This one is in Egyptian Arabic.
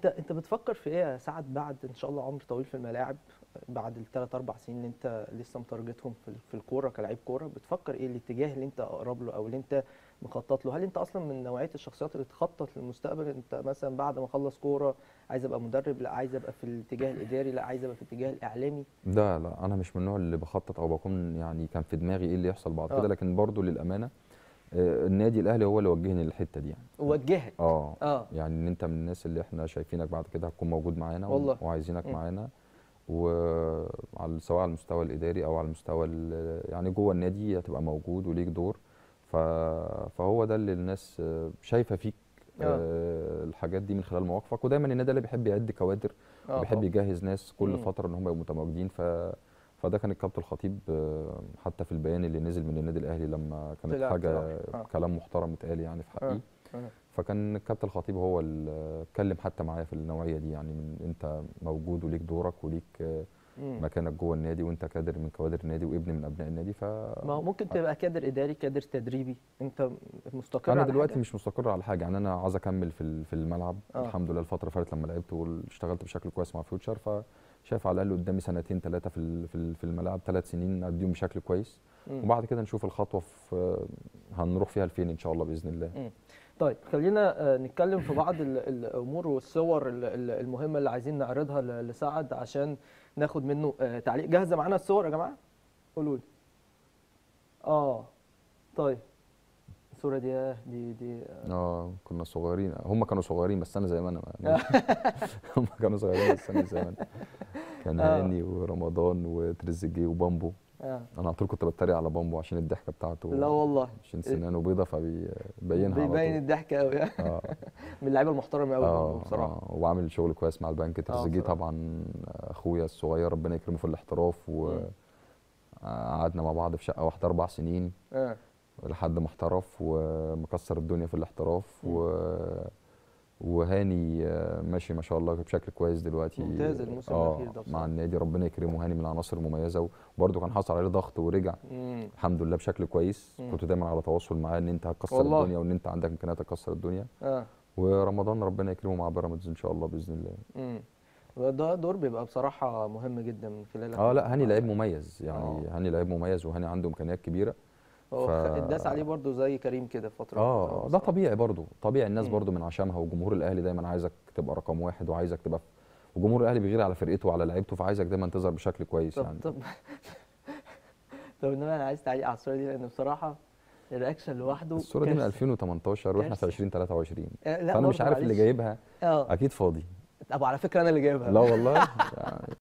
انت انت بتفكر في ايه يا سعد بعد ان شاء الله عمر طويل في الملاعب بعد الثلاث اربع سنين اللي انت لسه متارجتهم في في الكوره كلاعب كوره بتفكر ايه الاتجاه اللي انت اقرب له او اللي انت مخطط له هل انت اصلا من نوعيه الشخصيات اللي تخطط للمستقبل انت مثلا بعد ما اخلص كوره عايز ابقى مدرب لا عايز ابقى في الاتجاه الاداري لا عايز ابقى في الاتجاه الاعلامي ده لا انا مش من النوع اللي بخطط او بكون يعني كان في دماغي ايه اللي يحصل بعد آه. كده لكن برضو للامانه آه، النادي الاهلي هو اللي وجهني للحته دي يعني وجهك اه اه يعني ان انت من الناس اللي احنا شايفينك بعد كده هتكون موجود معانا و- والله. وعايزينك مم. معانا وعلى سواء على المستوى الاداري او على المستوى ال- يعني جوه النادي هتبقى موجود وليك دور ف... فهو ده اللي الناس آه، شايفه فيك آه. آه، الحاجات دي من خلال مواقفك ودايما النادي اللي بيحب يعد كوادر اه وبيحب طبعاً. يجهز ناس كل مم. فتره ان هم يبقوا متواجدين ف فده كان الكابتن الخطيب آه، حتى في البيان اللي نزل من النادي الاهلي لما كانت طلع حاجه بصراحة. آه. كلام محترم اتقال يعني في حقي آه. فكان الكابتن الخطيب هو اللي اتكلم حتى معايا في النوعيه دي يعني من انت موجود وليك دورك وليك آه، مم. مكانك جوه النادي وانت كادر من كوادر النادي وابن من ابناء النادي ف ما هو ممكن تبقى كادر اداري كادر تدريبي انت مستقر انا على دلوقتي حاجة؟ مش مستقر على حاجه يعني انا عايز اكمل في ال- في الملعب آه. الحمد لله الفتره اللي فاتت لما لعبت واشتغلت بشكل كويس مع فيوتشر فشايف على الاقل قدامي سنتين ثلاثه في ال- في ال- في الملعب ثلاث سنين اديهم بشكل كويس مم. وبعد كده نشوف الخطوه في هنروح فيها لفين ان شاء الله باذن الله طيب خلينا آه، نتكلم في بعض ال- الامور والصور ال- ال- المهمه اللي عايزين نعرضها ل- لسعد عشان ناخد منه آه، تعليق جاهزه معانا الصور يا جماعه قولوا لي اه طيب الصوره دي آه، دي دي آه، اه كنا صغيرين هم كانوا صغيرين بس انا زي ما انا يعني هم كانوا صغيرين بس انا زي ما انا كان آه. هاني ورمضان وتريزيجيه وبامبو آه. انا على طول كنت بتريق على بامبو عشان الضحكه بتاعته لا والله عشان سنانه بيضه فبيبينها على بيبين طول الضحك قوي اه من اللعيبه المحترمه قوي اه بصراحه آه، وعامل شغل كويس مع البنك تريزيجيه بصراحة. طبعا اخويا الصغير ربنا يكرمه في الاحتراف مم. وقعدنا مع بعض في شقه واحده اربع سنين اه لحد ما احترف ومكسر الدنيا في الاحتراف مم. و... وهاني آه، ماشي ما شاء الله بشكل كويس دلوقتي ممتاز الموسم آه، الأخير ده بصراحة. مع النادي ربنا يكرمه هاني من العناصر المميزه وبرده كان حصل عليه ضغط ورجع مم. الحمد لله بشكل كويس مم. كنت دايما على تواصل معاه ان انت هتكسر والله. الدنيا وان انت عندك امكانيات تكسر الدنيا اه ورمضان ربنا يكرمه مع بيراميدز ان شاء الله باذن الله امم ده دور بيبقى بصراحه مهم جدا من خلالك اه لا هاني مع- لعيب مميز يعني آه. هاني لعيب مميز وهاني عنده امكانيات كبيره هو ف- اتداس عليه برضو زي كريم كده فتره من اه الفترات ده بصراحة. طبيعي برضو طبيعي الناس مم. برضو من عشمها وجمهور الاهلي دايما عايزك تبقى رقم واحد وعايزك تبقى في وجمهور الاهلي بيغير على فرقته وعلى لعيبته فعايزك دايما تظهر بشكل كويس طب يعني طب طب انما انا عايز تعليق على الصوره دي لان بصراحه الرياكشن لوحده الصوره دي من كارثة. 2018 واحنا في كارثة. 2023 آه، لا فانا مش برضو عارف اللي معلش. جايبها اه اكيد فاضي طب على فكره انا اللي جايبها لا والله يعني